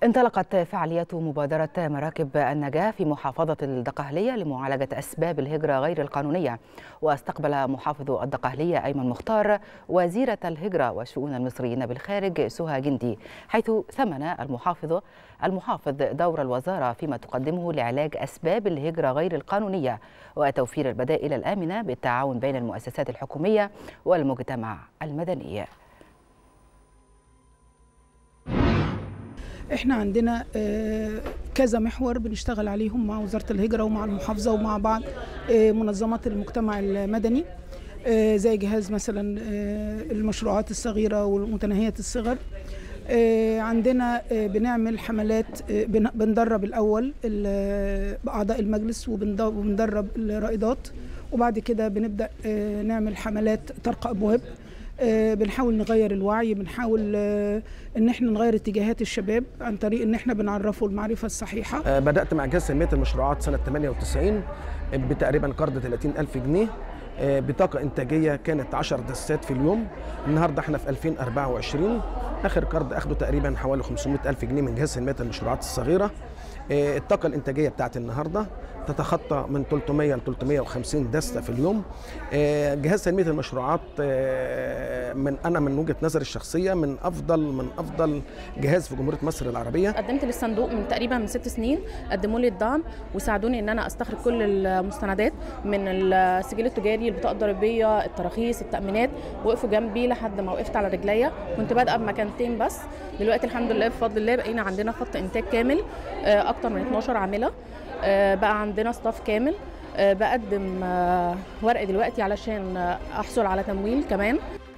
انطلقت فعاليات مبادرة مراكب النجاة في محافظة الدقهلية لمعالجة أسباب الهجرة غير القانونية واستقبل محافظ الدقهلية أيمن مختار وزيرة الهجرة وشؤون المصريين بالخارج سهى جندي حيث ثمن المحافظ المحافظ دور الوزارة فيما تقدمه لعلاج أسباب الهجرة غير القانونية وتوفير البدائل الآمنة بالتعاون بين المؤسسات الحكومية والمجتمع المدني احنا عندنا كذا محور بنشتغل عليهم مع وزاره الهجره ومع المحافظه ومع بعض منظمات المجتمع المدني زي جهاز مثلا المشروعات الصغيره والمتناهيه الصغر عندنا بنعمل حملات بندرب الاول اعضاء المجلس وبندرب الرائدات وبعد كده بنبدا نعمل حملات طرق ابواب بنحاول نغير الوعي بنحاول ان احنا نغير اتجاهات الشباب عن طريق ان احنا بنعرفه المعرفه الصحيحه بدات مع جهاز تنميه المشروعات سنه 98 بتقريبا قرض 30000 جنيه بطاقه انتاجيه كانت 10 دسات في اليوم النهارده احنا في 2024 اخر قرض اخده تقريبا حوالي 500000 جنيه من جهاز تنميه المشروعات الصغيره الطاقه الانتاجيه بتاعت النهارده تتخطى من 300 ل 350 دسته في اليوم جهاز تنميه المشروعات من انا من وجهه نظري الشخصيه من افضل من افضل جهاز في جمهوريه مصر العربيه قدمت للصندوق من تقريبا من ست سنين قدموا لي الدعم وساعدوني ان انا استخرج كل المستندات من السجل التجاري البطاقه الضريبيه التراخيص التامينات وقفوا جنبي لحد ما وقفت على رجليا كنت بادئه بمكانتين بس دلوقتي الحمد لله بفضل الله بقينا عندنا خط انتاج كامل اكتر من 12 عامله بقى عندنا ستاف كامل بقدم ورق دلوقتي علشان احصل على تمويل كمان